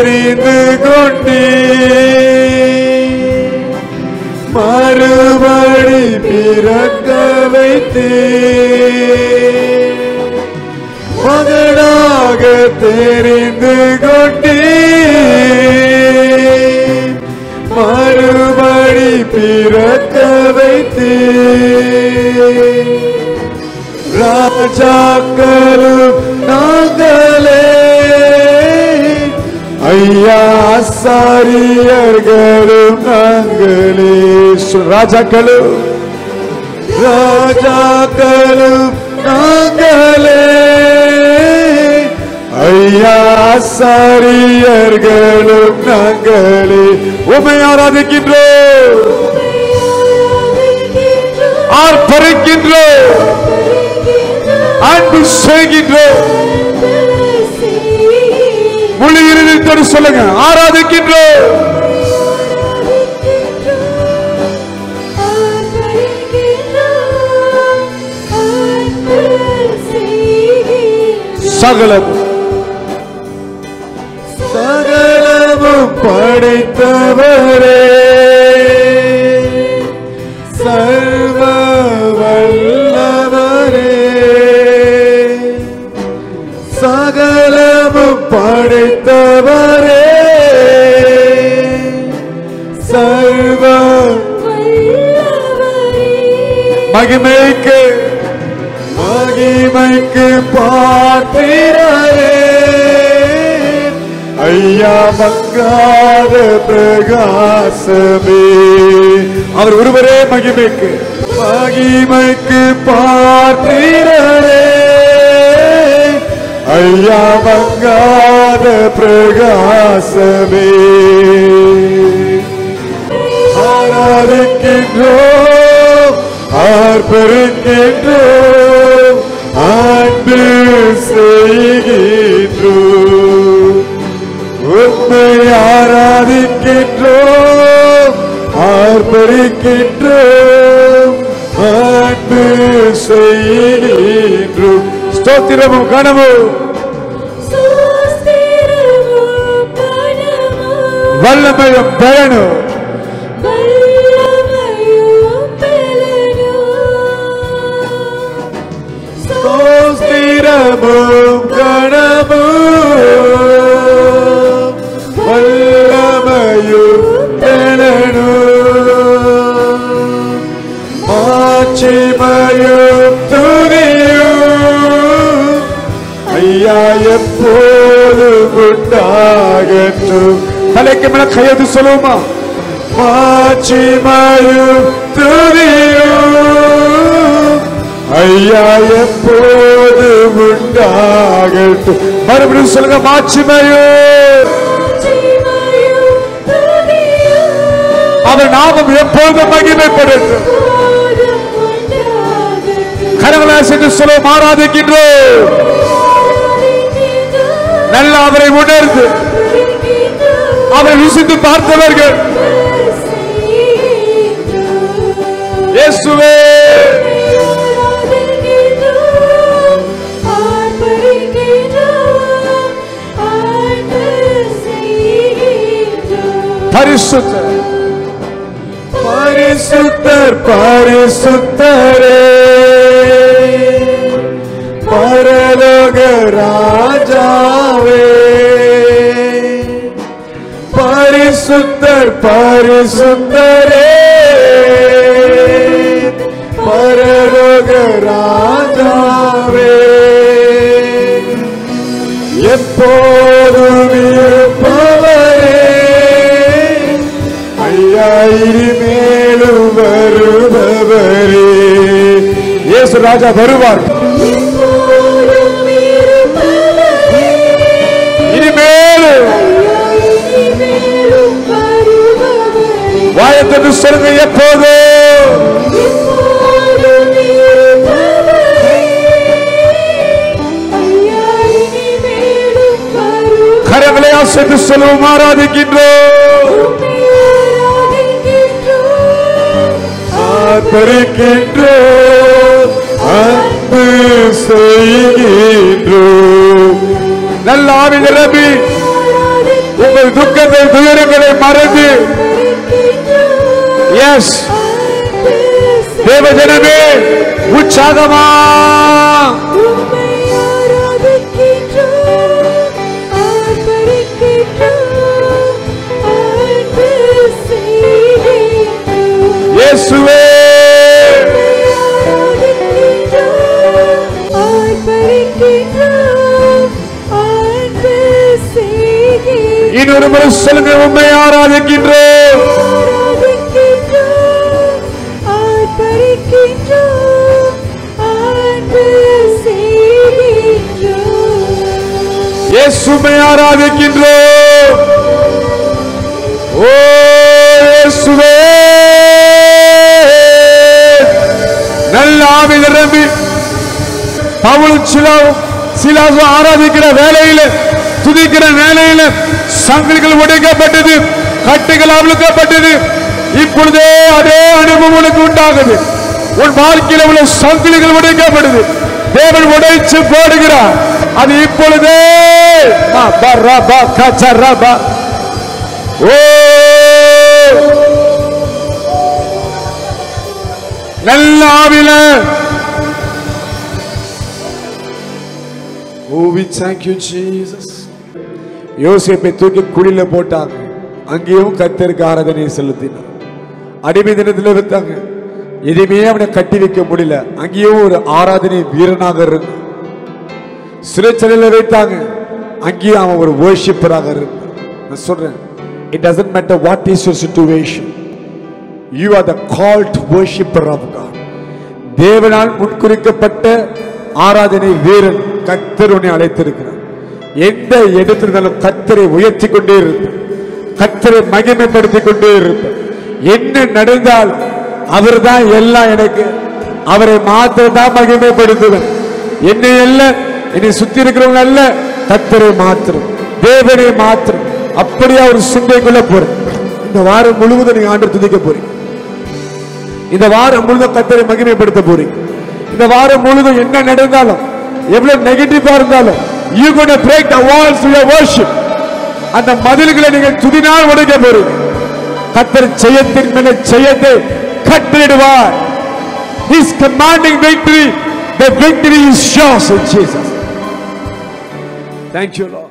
தெரிந்து கொண்டே மறுபடி பிறக்க வைத்தே மகனாக தெரிந்து கொண்டே மறுபடி பிறக்க வைத்தே ராஜாக்களும் நாங்களே ஐயா ஆசாரியர்களும் நாங்களே சொல், ராஜாக்களும் ராஜாக்களும் நாங்களே ஐயா ஆசாரியர்களும் நாங்களே உமை ஆராதிக்கின்றோம் ஆர்ப்பரிக்கின்றோம் அன்பு செய்கின்றோம் முழு இருதயத்தோடு சொல்லுங்க ஆராதிக்கின்றோம் சகலமும் சகலமும் படைத்தவரே சர்வ வல்லவரே சகலமும் படைத்தவரே சர்வ மகிமைக்கு மகிமைக்கு பாத்திரரே ஐயா மங்காத பிரகாசமே அவர் ஒருவரே மகிமைக்கு மகிமைக்கு பாத்திரரே ஐயா மங்காத பிரகாசமே ஆராதிக்கின்றோம் ஆர்ப்பரிக்கின்றோம் அன்பு செய்கின்றோம் உண்மை ஆராதிக்கின்றோம் ஆர்ப்பரிக்கின்றோம் அன்பு செய்கின்றோம் ஸ்தோத்திரமும் கனவும் வல்லமையும் பயனும் ஸ்தோத்திரமும் கனமும் வல்லமையும் பயனும் மாட்சிமையும் துதியும் ஐயா எப்போதும் உண்டாகட்டும் தலைக்கு மேல கையெழுத்து சொல்லுவோமா மாட்சிமையும் துதியும் ஐயா எப்போது உண்டாகட்டும் மறுபடியும் சொல்லுங்க மாட்சிமையும் அவர் நாமம் எப்போதும் மகிமைப்படட்டும் கரங்களா சென்று சொல்ல ஆராதிக்கின்றோம் நல்ல அவரை உணர்ந்து அவரை ருசித்து பார்த்தவர்கள் இயேசுவே பரிசுத்தர் பரிசுத்தர் பரிசுத்தரே பரலோக ராஜாவே பரிசுத்தர் பரிசுத்தரே பரலோக ராஜாவே எப்போதும் இருப்பவரே ஐயா இனிமேலும் வருபவரே இயேசு ராஜா வருவார் இனிமேலும் வாயத்தது சொல்லுங்க எப்போது கரங்களையா சென்று சொல்லுவோம் ஆராதிக்கின்றோம் ஆர்ப்பரிக்கின்றோம் அன்பு செய்கின்றோம் நல்ல ஆவி நிரம்பி உங்க உங்கள் துக்கத்தை துயரங்களை மறந்து எஸ் தேவஜனமே உற்சாகமா இயேசுவே இன்னொரு முறை சொல்லுங்க உண்மை ஆராதிக்கின்றோம் இயேசுவை ஆராதிக்கின்றோம் ஓ இயேசுவே நல்ல ஆவி நிரம்பி பவுல் சிலாவும் சிலாவும் ஆராதிக்கிற வேலையில துதிக்கிற வேலையில சங்கிலிகள் உடைக்கப்பட்டது கட்டுகள் அவிழ்க்கப்பட்டது இப்பொழுதே அதே அனுபவம் உனக்கு உண்டாகுது உன் வாழ்க்கையில உள்ள சங்கிலிகள் உடைக்கப்படுது தேவன் உடைச்சு போடுகிறார் அது இப்பொழுதே மா, ப, ர, ப, க, ச, ர, ப. ஓ நல்ல ஆவில Oh, we thank you, Jesus. யோசேப்பை தூக்கி குழியில போட்டாங்க அங்கேயும் கத்தருக்கு ஆராதனை செலுத்தினார் அடிமை தினத்தில் வைத்தாங்க எதுவுமே அவனை கட்டி வைக்க முடியல அங்கேயும் ஒரு ஆராதனை வீரனாக இருந்தான் சிறைச்சலையில் வைத்தாங்க அங்கேயும் அவன் ஒரு worshipper-ஆக இருந்தான் நான் சொல்றேன் it doesn't matter what is your situation you are the called worshipper of God தேவனால் முன்குறிக்கப்பட்ட ஆராதனை வீரன் கத்தர் உன்னை அழைத்திருக்கிறார் எந்த இடத்துல இருந்தாலும் கத்தரை உயர்த்தி கொண்டே இருப்பார் கத்தரை மகிமைப்படுத்திக் கொண்டே இருப்பார் என்ன நடந்தால் அவர்தான் எல்லாம் எனக்கு அவரை மாத்திரம் தான் மகிமைப்படுத்துவேன் என்னை அல்ல என்னை சுத்தி இருக்கிறவங்க அல்ல கத்தரை மாத்திரம் தேவனை மாத்திரம் அப்படியே ஒரு சிந்தைக்குள்ள போறேன் இந்த வாரம் முழுவதும் நீங்க ஆண்டு துதிக்க போறீங்க இந்த வாரம் முழுதும் கத்தரை மகிமைப்படுத்த போறீங்க இந்த வாரம் முழுதும் என்ன நடந்தாலும் எவ்வளவு நெகட்டிவா இருந்தாலும் you going to break the walls of your worship அந்த மதில்களை நீங்கள் துதினால் உடைக்க போறீங்க கத்தர் ஜெயத்தின் மேல ஜெயத்தை கட்டளிடுவார் He's commanding victory. The victory is yours in Jesus. Thank you, Lord.